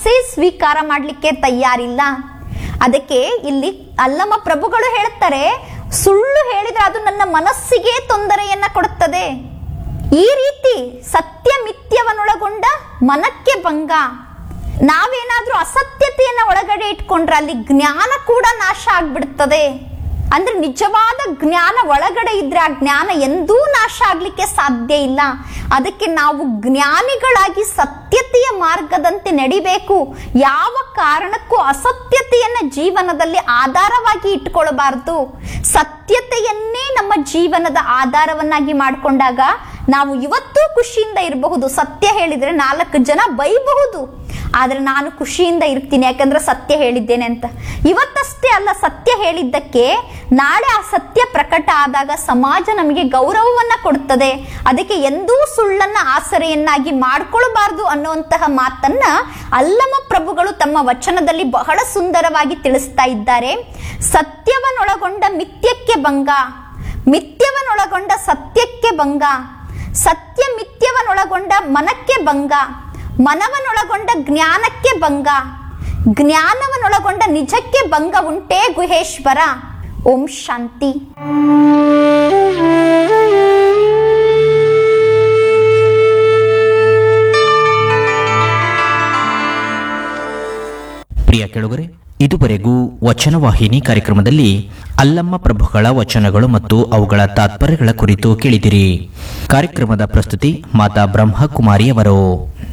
ಮನಸ್ಸೇ ಸ್ವೀಕಾರ ಮಾಡಲಿಕ್ಕೆ ತಯಾರಿಲ್ಲ ಅದಕ್ಕೆ ಇಲ್ಲಿ ಅಲ್ಲಮ ಪ್ರಭುಗಳು ಹೇಳುತ್ತಾರೆ ಸುಳ್ಳು ಹೇಳಿದ್ರೆ ಅದು ನನ್ನ ಮನಸ್ಸಿಗೆ ತೊಂದರೆಯನ್ನ ಕೊಡುತ್ತದೆ ಈ ರೀತಿ ಸತ್ಯ ಮಿಥ್ಯವನ್ನೊಳಗೊಂಡ ಮನಕ್ಕೆ ಭಂಗ ನಾವೇನಾದ್ರೂ ಅಸತ್ಯತೆಯನ್ನ ಒಳಗಡೆ ಇಟ್ಕೊಂಡ್ರೆ ಅಲ್ಲಿ ಜ್ಞಾನ ಕೂಡ ನಾಶ ಆಗ್ಬಿಡ್ತದೆ ಅಂದ್ರೆ ನಿಜವಾದ ಜ್ಞಾನ ಒಳಗಡೆ ಇದ್ರೆ ಆ ಜ್ಞಾನ ಎಂದೂ ನಾಶ ಆಗ್ಲಿಕ್ಕೆ ಸಾಧ್ಯ ಇಲ್ಲ ಅದಕ್ಕೆ ನಾವು ಜ್ಞಾನಿಗಳಾಗಿ ಸತ್ಯತೆಯ ಮಾರ್ಗದಂತೆ ನಡಿಬೇಕು ಯಾವ ಕಾರಣಕ್ಕೂ ಅಸತ್ಯತೆಯನ್ನ ಜೀವನದಲ್ಲಿ ಆಧಾರವಾಗಿ ಇಟ್ಕೊಳ್ಬಾರ್ದು ಸತ್ಯತೆಯನ್ನೇ ನಮ್ಮ ಜೀವನದ ಆಧಾರವನ್ನಾಗಿ ಮಾಡಿಕೊಂಡಾಗ ನಾವು ಇವತ್ತೂ ಖುಷಿಯಿಂದ ಇರಬಹುದು ಸತ್ಯ ಹೇಳಿದ್ರೆ ನಾಲ್ಕು ಜನ ಬೈಬಹುದು ಆದ್ರೆ ನಾನು ಖುಷಿಯಿಂದ ಇರ್ತೀನಿ ಯಾಕಂದ್ರೆ ಸತ್ಯ ಹೇಳಿದ್ದೇನೆ ಅಂತ ಇವತ್ತಷ್ಟೇ ಅಲ್ಲ ಸತ್ಯ ಹೇಳಿದ್ದಕ್ಕೆ ನಾಳೆ ಆ ಸತ್ಯ ಪ್ರಕಟ ಆದಾಗ ಸಮಾಜ ನಮಗೆ ಗೌರವವನ್ನ ಕೊಡುತ್ತದೆ ಅದಕ್ಕೆ ಎಂದೂ ಸುಳ್ಳನ್ನ ಆಸರೆಯನ್ನಾಗಿ ಮಾಡ್ಕೊಳ್ಬಾರ್ದು ಅನ್ನುವಂತಹ ಮಾತನ್ನ ಅಲ್ಲಮ ಪ್ರಭುಗಳು ತಮ್ಮ ವಚನದಲ್ಲಿ ಬಹಳ ಸುಂದರವಾಗಿ ತಿಳಿಸ್ತಾ ಇದ್ದಾರೆ ಸತ್ಯವನ್ನೊಳಗೊಂಡ ಮಿಥ್ಯಕ್ಕೆ ಭಂಗ ಮಿಥ್ಯವನ್ನೊಳಗೊಂಡ ಸತ್ಯಕ್ಕೆ ಭಂಗ ಸತ್ಯ ಮಿಥ್ಯವನ್ನೊಳಗೊಂಡ ಮನಕ್ಕೆ ಭಂಗ ಮನವನ್ನೊಳಗೊಂಡ ಜ್ಞಾನಕ್ಕೆ ಭಂಗ ಜ್ಞಾನವನ್ನೊಳಗೊಂಡ ನಿಜಕ್ಕೆ ಭಂಗ ಉಂಟೇ ಗುಹೇಶ್ವರ ಓಂ ಶಾಂತಿ ಪ್ರಿಯ ಕೆಳಗರೆ ಇದುವರೆಗೂ ವಚನವಾಹಿನಿ ಕಾರ್ಯಕ್ರಮದಲ್ಲಿ ಅಲ್ಲಮ್ಮ ಪ್ರಭುಗಳ ವಚನಗಳು ಮತ್ತು ಅವುಗಳ ತಾತ್ಪರ್ಯಗಳ ಕುರಿತು ಕೇಳಿದಿರಿ ಕಾರ್ಯಕ್ರಮದ ಪ್ರಸ್ತುತಿ ಮಾತಾ ಬ್ರಹ್ಮಕುಮಾರಿಯವರು